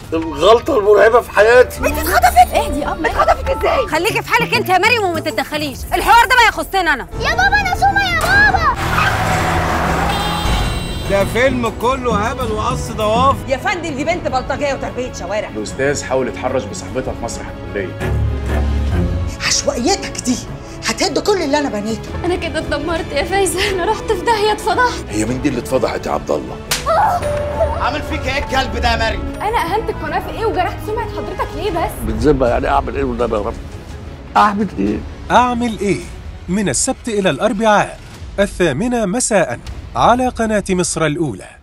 الغلطه المرعبه في حياتي انت اتخطفت اهدي يا ابني اتخطفت ازاي خليكي في حالك انت يا مريم وما تتدخليش الحوار ده ما يخصني انا يا بابا انا سوما يا بابا ده فيلم كله هبل وقص ضواف يا فندم دي بنت بلطجيه وتربيه شوارع الاستاذ حاول يتحرش بصاحبتها في مسرح الكليه عشوائيتك دي هتهد كل اللي انا بنيته انا كده اتدمرت يا فايزه انا رحت في داهيه اتفضحت هي مين دي اللي اتفضحت يا عبد الله عامل فيك ايه الكلب ده يا مريم انا اهنت القناه في ايه وجرحت سمعه حضرتك ليه بس بتذمة يعني اعمل ايه والنبي يا رب اعمل ايه أعمل إيه؟ من السبت إلى الأربعاء الثامنة مساء على قناة مصر الأولى